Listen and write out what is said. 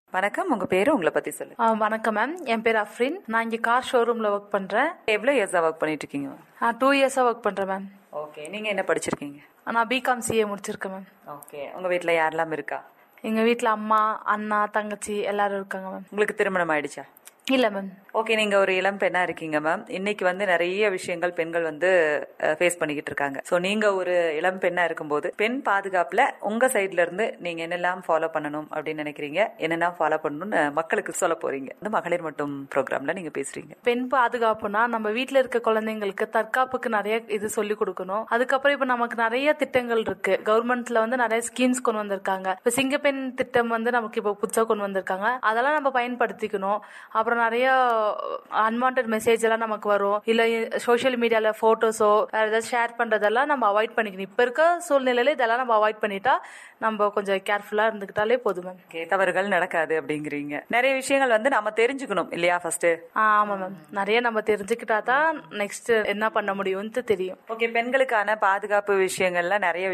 வணக்கம் உங்க பேரு உங்களை பத்தி சொல்லுங்க ஆ, வணக்கம் மேம் என் பேர் அஃப்ரின் நான் இங்கே கார் ஷோரூமில் ஒர்க் பண்ணுறேன் எவ்வளவு இயர்ஸா ஒர்க் பண்ணிட்டு இருக்கீங்க நான் டூ இயர்ஸாக ஒர்க் பண்ணுறேன் மேம் ஓகே நீங்க என்ன படிச்சிருக்கீங்க நான் பிகாம் சிஏ முடிச்சிருக்கேன் மேம் ஓகே உங்க வீட்ல யாரெல்லாம் இருக்கா எங்கள் வீட்டில் அம்மா அண்ணா தங்கச்சி எல்லாரும் இருக்காங்க மேம் உங்களுக்கு திருமணம் ஆயிடுச்சா இல்லை மேம் ஓகே நீங்க ஒரு இளம் பெண்ணா இருக்கீங்க மேம் இன்னைக்கு வந்து நிறைய விஷயங்கள் பெண்கள் வந்து ஃபேஸ் பண்ணிக்கிட்டு இருக்காங்க சோ நீங்க ஒரு இளம் பெண்ணா இருக்கும்போது பெண் பாதுகாப்புல உங்க சைடுல இருந்து நீங்க என்னெல்லாம் ஃபாலோ பண்ணணும் அப்படின்னு நினைக்கிறீங்க என்னெல்லாம் ஃபாலோ பண்ணணும்னு மக்களுக்கு சொல்ல போறீங்க இந்த மகளிர் மட்டும் ப்ரோக்ராம்ல நீங்க பேசுறீங்க பெண் பாதுகாப்புனா நம்ம வீட்டில் இருக்க குழந்தைங்களுக்கு தற்காப்புக்கு நிறைய இது சொல்லி கொடுக்கணும் அதுக்கப்புறம் இப்போ நமக்கு நிறைய திட்டங்கள் இருக்கு கவர்மெண்ட்ல வந்து நிறைய ஸ்கீம்ஸ் கொண்டு வந்திருக்காங்க இப்போ சிங்கப்பெண் திட்டம் வந்து நமக்கு இப்போ புதுசாக கொண்டு வந்திருக்காங்க அதெல்லாம் நம்ம பயன்படுத்திக்கணும் அப்புறம் நிறைய அன்வான்ட் மெசேஜ் எல்லாம் நமக்கு வரும் இல்ல சோஷியல் மீடியால போட்டோஸோ வேற ஏதாவது ஷேர் பண்றதெல்லாம் நம்ம அவாய்ட் பண்ணிக்கணும் இப்ப இருக்க சூழ்நிலையில இதெல்லாம் நம்ம அவாய்ட் பண்ணிட்டா நம்ம கொஞ்சம் கேர்ஃபுல்லா இருந்துக்கிட்டாலே போதும் மேம் ஓகே தவறுகள் நடக்காது அப்படிங்கிறீங்க நிறைய விஷயங்கள் வந்து நம்ம தெரிஞ்சுக்கணும் இல்லையா ஃபர்ஸ்ட் ஆமா மேம் நிறைய நம்ம தெரிஞ்சுக்கிட்டா தான் நெக்ஸ்ட் என்ன பண்ண முடியும்னு தெரியும் ஓகே பெண்களுக்கான பாதுகாப்பு விஷயங்கள்ல நிறைய